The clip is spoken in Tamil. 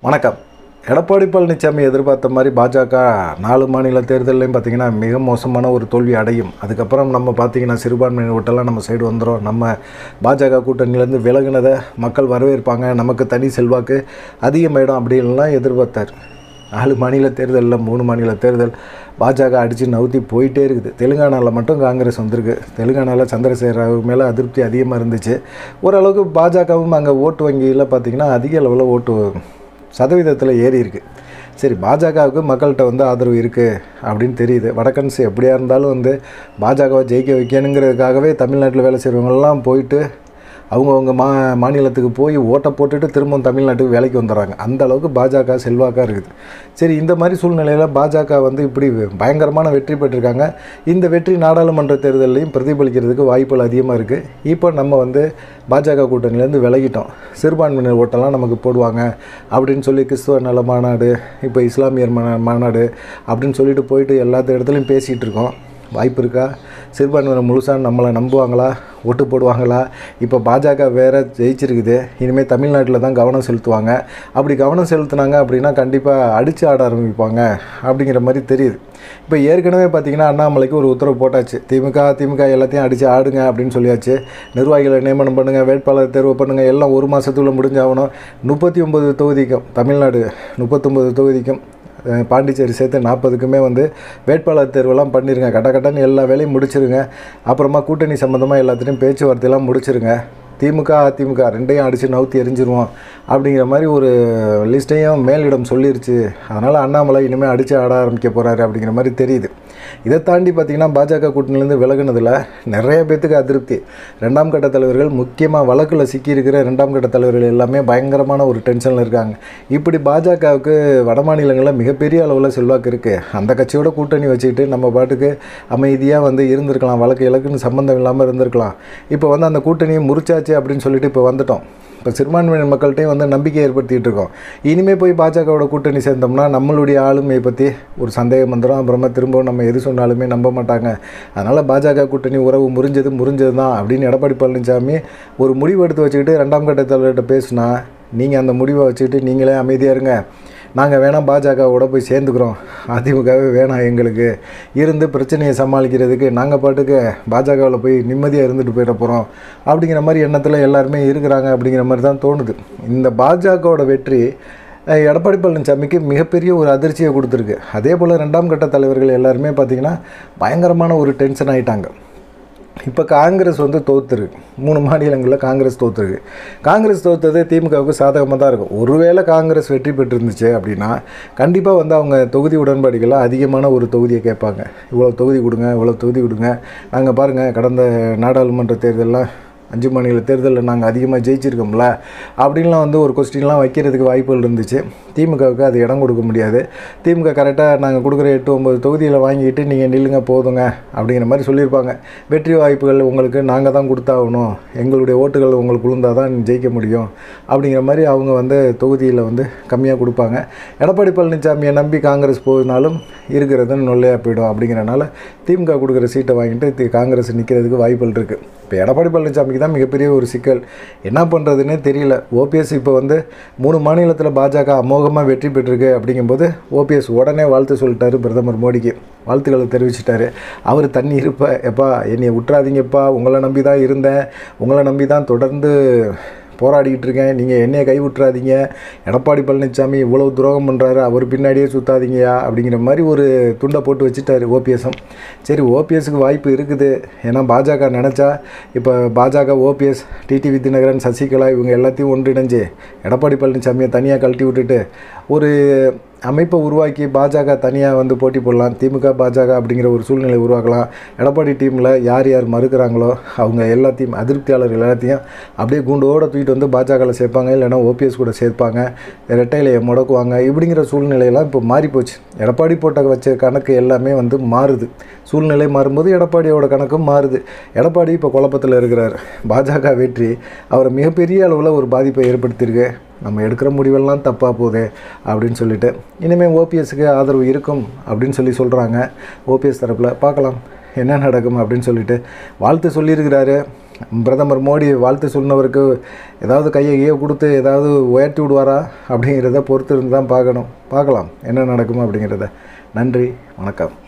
வணக்கம் எடப்பாடி பழனிசாமி எதிர்பார்த்த மாதிரி பாஜக நாலு மாநில தேர்தல்லையும் பார்த்தீங்கன்னா மிக மோசமான ஒரு தோல்வி அடையும் அதுக்கப்புறம் நம்ம பார்த்தீங்கன்னா சிறுபான்மையினர் ஓட்டெல்லாம் நம்ம சைடு வந்துடும் நம்ம பாஜக கூட்டணியிலேருந்து விலகுனதை மக்கள் வரவேற்பாங்க நமக்கு தனி செல்வாக்கு அதிகமாயிடும் அப்படின்லாம் எதிர்பார்த்தார் நாலு மாநில தேர்தலில் மூணு மாநில தேர்தல் பாஜக அடித்து நவுத்தி போயிட்டே இருக்குது தெலுங்கானாவில் மட்டும் காங்கிரஸ் வந்திருக்கு தெலுங்கானாவில் சந்திரசேகர ராவ் மேலே அதிருப்தி அதிகமாக இருந்துச்சு ஓரளவுக்கு பாஜகவும் அங்கே ஓட்டு வங்கியில் பார்த்திங்கன்னா அதிக அளவில் ஓட்டு சதவீதத்தில் ஏறி இருக்கு சரி பாஜகவுக்கு மக்கள்கிட்ட வந்து ஆதரவு இருக்குது அப்படின்னு தெரியுது வடக்கன்ஸ் எப்படியா இருந்தாலும் வந்து பாஜகவை ஜெயிக்க வைக்கணுங்கிறதுக்காகவே தமிழ்நாட்டில் வேலை செய்கிறவங்கெல்லாம் போயிட்டு அவங்கவுங்க மா மாநிலத்துக்கு போய் ஓட்டை போட்டுட்டு திரும்பவும் தமிழ்நாட்டுக்கு வேலைக்கு வந்துடுறாங்க அந்த அளவுக்கு பாஜக செல்வாக்காக இருக்குது சரி இந்த மாதிரி சூழ்நிலையில் பாஜக வந்து இப்படி பயங்கரமான வெற்றி பெற்றிருக்காங்க இந்த வெற்றி நாடாளுமன்ற தேர்தலையும் பிரதிபலிக்கிறதுக்கு வாய்ப்புகள் அதிகமாக இருக்குது இப்போ நம்ம வந்து பாஜக கூட்டணியிலேருந்து விலகிட்டோம் சிறுபான்மையினர் ஓட்டெல்லாம் நமக்கு போடுவாங்க அப்படின்னு சொல்லி கிறிஸ்துவ நல மாநாடு இப்போ இஸ்லாமியர் மா மாநாடு அப்படின்னு சொல்லிட்டு போயிட்டு எல்லா இடத்துலையும் பேசிகிட்டு இருக்கோம் வாய்ப்பு இருக்கா சிறுபான்மையினர் முழுசாக நம்மளை நம்புவாங்களா ஓட்டு போடுவாங்களா இப்போ பாஜக வேற ஜெயிச்சிருக்குது இனிமேல் தமிழ்நாட்டில் தான் கவனம் செலுத்துவாங்க அப்படி கவனம் செலுத்துனாங்க அப்படின்னா கண்டிப்பாக அடித்து ஆட ஆரம்பிப்பாங்க அப்படிங்கிற மாதிரி தெரியுது இப்போ ஏற்கனவே பார்த்தீங்கன்னா அண்ணாமலைக்கு ஒரு உத்தரவு போட்டாச்சு திமுக திமுக எல்லாத்தையும் அடித்து ஆடுங்க அப்படின்னு சொல்லியாச்சு நிர்வாகிகளை நியமனம் பண்ணுங்கள் வேட்பாளர் தேர்வு பண்ணுங்கள் எல்லாம் ஒரு மாதத்துக்குள்ளே முடிஞ்சாகணும் முப்பத்தி ஒம்பது தொகுதிக்கும் தமிழ்நாடு முப்பத்தொம்பது தொகுதிக்கும் அஹ் பாண்டிச்சேரி சேர்த்து நாற்பதுக்குமே வந்து வேட்பாளர் தேர்வெல்லாம் பண்ணிருங்க கட்ட கட்டன்னு எல்லா வேலையும் முடிச்சிருங்க அப்புறமா கூட்டணி சம்மந்தமாக எல்லாத்துலேயும் பேச்சுவார்த்தையெல்லாம் முடிச்சிருங்க திமுக அதிமுக ரெண்டையும் அடித்து நவுத்தி எரிஞ்சிருவோம் அப்படிங்கிற மாதிரி ஒரு லிஸ்ட்டையும் மேலிடம் சொல்லிருச்சு அதனால் அண்ணாமலை இனிமேல் அடித்து ஆட ஆரம்பிக்க போகிறாரு அப்படிங்கிற மாதிரி தெரியுது இதை தாண்டி பார்த்திங்கன்னா பாஜக கூட்டணியிலேருந்து விலகுனதில் நிறைய பேத்துக்கு அதிருப்தி ரெண்டாம் கட்ட தலைவர்கள் முக்கியமாக வழக்கில் சிக்கியிருக்கிற ரெண்டாம் கட்ட தலைவர்கள் எல்லாமே பயங்கரமான ஒரு டென்ஷனில் இருக்காங்க இப்படி பாஜகவுக்கு வட மாநிலங்களில் மிகப்பெரிய அளவில் செல்வாக்கு இருக்குது அந்த கட்சியோட கூட்டணி வச்சுக்கிட்டு நம்ம பாட்டுக்கு அமைதியாக வந்து இருந்திருக்கலாம் வழக்கு இலக்குன்னு சம்மந்தம் இல்லாமல் இருந்திருக்கலாம் இப்போ வந்து அந்த கூட்டணியை முறிச்சாச்சு அப்படின்னு சொல்லிட்டு இப்போ வந்துட்டோம் இப்போ சிறுபான்மையினர் மக்கள்கிட்டையும் வந்து நம்பிக்கை ஏற்படுத்திகிட்டு இருக்கோம் இனிமேல் போய் பாஜகவோட கூட்டணி சேர்ந்தோம்னா நம்மளுடைய ஆளுமையை பற்றி ஒரு சந்தேகம் வந்துடும் அப்புறமா திரும்பவும் நம்ம எது சொன்னாலுமே நம்ப மாட்டாங்க அதனால் பாஜக கூட்டணி உறவு முறிஞ்சது முறிஞ்சது தான் அப்படின்னு எடப்பாடி பழனிசாமி ஒரு முடிவு எடுத்து வச்சுக்கிட்டு ரெண்டாம் கட்ட தலைவர்கிட்ட பேசுனா நீங்கள் அந்த முடிவை வச்சுக்கிட்டு நீங்களே அமைதியாக இருங்க நாங்கள் வேணாம் பாஜகவோட போய் சேர்ந்துக்கிறோம் அதிமுகவே வேணாம் எங்களுக்கு இருந்து பிரச்சனையை சமாளிக்கிறதுக்கு நாங்கள் பாட்டுக்கு பாஜகவில் போய் நிம்மதியாக இருந்துட்டு போயிட போகிறோம் அப்படிங்கிற மாதிரி எண்ணத்தில் எல்லாருமே இருக்கிறாங்க அப்படிங்கிற மாதிரி தான் தோணுது இந்த பாஜகவோட வெற்றி அஹ், எடப்பாடி பழனிசாமிக்கு மிகப்பெரிய ஒரு அதிர்ச்சியை கொடுத்துருக்கு அதே போல் ரெண்டாம் கட்ட தலைவர்கள் எல்லாருமே பார்த்திங்கன்னா பயங்கரமான ஒரு டென்ஷன் ஆகிட்டாங்க இப்போ காங்கிரஸ் வந்து தோத்துருக்கு மூணு மாநிலங்களில் காங்கிரஸ் தோத்துருக்கு காங்கிரஸ் தோத்தது திமுகவுக்கு சாதகமாக தான் இருக்கும் ஒருவேளை காங்கிரஸ் வெற்றி பெற்றிருந்துச்சு அப்படின்னா கண்டிப்பாக வந்து அவங்க தொகுதி உடன்பாடுகளை அதிகமான ஒரு தொகுதியை கேட்பாங்க இவ்வளோ தொகுதி கொடுங்க இவ்வளோ தொகுதி கொடுங்க நாங்கள் பாருங்கள் கடந்த நாடாளுமன்ற தேர்தலில் அஞ்சு மாநில தேர்தலில் நாங்கள் அதிகமாக ஜெயிச்சிருக்கோம்ல அப்படின்லாம் வந்து ஒரு கொஸ்டின்லாம் வைக்கிறதுக்கு வாய்ப்புகள் இருந்துச்சு திமுகவுக்கு அது இடம் கொடுக்க முடியாது திமுக கரெக்டாக நாங்கள் கொடுக்குற எட்டு ஒம்பது தொகுதியில் வாங்கிட்டு நீங்கள் நில்லுங்க போதுங்க அப்படிங்கிற மாதிரி சொல்லியிருப்பாங்க வெற்றி வாய்ப்புகள் உங்களுக்கு நாங்கள் தான் கொடுத்தாகணும் எங்களுடைய ஓட்டுகள் உங்களுக்கு விழுந்தால் தான் ஜெயிக்க முடியும் அப்படிங்கிற மாதிரி அவங்க வந்து தொகுதியில் வந்து கம்மியாக கொடுப்பாங்க எடப்பாடி பழனிசாமியை நம்பி காங்கிரஸ் போனாலும் இருக்கிறதுன்னு நொல்லையாக போயிடும் அப்படிங்கிறனால திமுக கொடுக்குற சீட்டை வாங்கிட்டு தி- காங்கிரஸ் நிற்கிறதுக்கு வாய்ப்புகள் இருக்குது இப்போ எடப்பாடி பழனிசாமிக்கு தான் மிகப்பெரிய ஒரு சிக்கல் என்ன பண்ணுறதுன்னே தெரியல ஓபிஎஸ் இப்போ வந்து மூணு மாநிலத்தில் பாஜக அமோகமாக வெற்றி பெற்றிருக்கு அப்படிங்கும்போது ஓபிஎஸ் உடனே வாழ்த்து சொல்லிட்டாரு பிரதமர் மோடிக்கு வாழ்த்துக்களை தெரிவிச்சிட்டாரு அவர் தண்ணி இருப்ப எப்பா என்னைய விட்றாதீங்கப்பா உங்களை நம்பி தான் இருந்தேன் உங்களை நம்பி தான் தொடர்ந்து போராடிக்கிட்டு இருக்கேன் நீங்கள் என்னைய கை விட்டுறாதீங்க எடப்பாடி பழனிசாமி இவ்வளோ துரோகம் பண்ணுறாரு அவர் பின்னாடியே சுத்தாதீங்கயா அப்படிங்கிற மாதிரி ஒரு துண்டை போட்டு வச்சுட்டாரு ஓபிஎஸும் சரி ஓபிஎஸ்க்கு வாய்ப்பு இருக்குது ஏன்னா பாஜக நினச்சா இப்போ பாஜக ஓபிஎஸ் டிடிவி தினகரன் சசிகலா இவங்க எல்லாத்தையும் ஒன்றிணைஞ்சு எடப்பாடி பழனிசாமியை தனியாக கழட்டி விட்டுட்டு ஒரு அமைப்பை உருவாக்கி பாஜக தனியாக வந்து போட்டி போடலாம் திமுக பாஜக அப்படிங்கிற ஒரு சூழ்நிலை உருவாக்கலாம் எடப்பாடி டீமில் யார் யார் மறுக்கிறாங்களோ அவங்க எல்லாத்தையும் அதிருப்தியாளர்கள் எல்லாத்தையும் அப்படியே குண்டோட தூக்கிட்டு வந்து பாஜகவில் சேர்ப்பாங்க இல்லைன்னா ஓபிஎஸ் கூட சேர்ப்பாங்க ரெட்டையிலையை முடக்குவாங்க இப்படிங்கிற சூழ்நிலையெல்லாம் இப்போ மாறி போச்சு எடப்பாடி போட்ட வச்ச கணக்கு எல்லாமே வந்து மாறுது சூழ்நிலை மாறும்போது எடப்பாடியோட கணக்கும் மாறுது எடப்பாடி இப்போ குழப்பத்தில் இருக்கிறார் பாஜக வெற்றி அவரை மிகப்பெரிய அளவில் ஒரு பாதிப்பை ஏற்படுத்தியிருக்கு நம்ம எடுக்கிற முடிவெல்லாம் தப்பாக போகுது அப்படின்னு சொல்லிட்டு இனிமேல் ஓபிஎஸ்க்கு ஆதரவு இருக்கும் அப்படின்னு சொல்லி சொல்கிறாங்க ஓபிஎஸ் தரப்பில் பார்க்கலாம் என்ன நடக்கும் அப்படின்னு சொல்லிட்டு வாழ்த்து சொல்லியிருக்கிறாரு பிரதமர் மோடி வாழ்த்து சொன்னவருக்கு ஏதாவது கையை கையை கொடுத்து ஏதாவது உயர்த்தி விடுவாரா அப்படிங்கிறத பொறுத்து இருந்து தான் பார்க்கணும் பார்க்கலாம் என்ன நடக்கும் அப்படிங்கிறத நன்றி வணக்கம்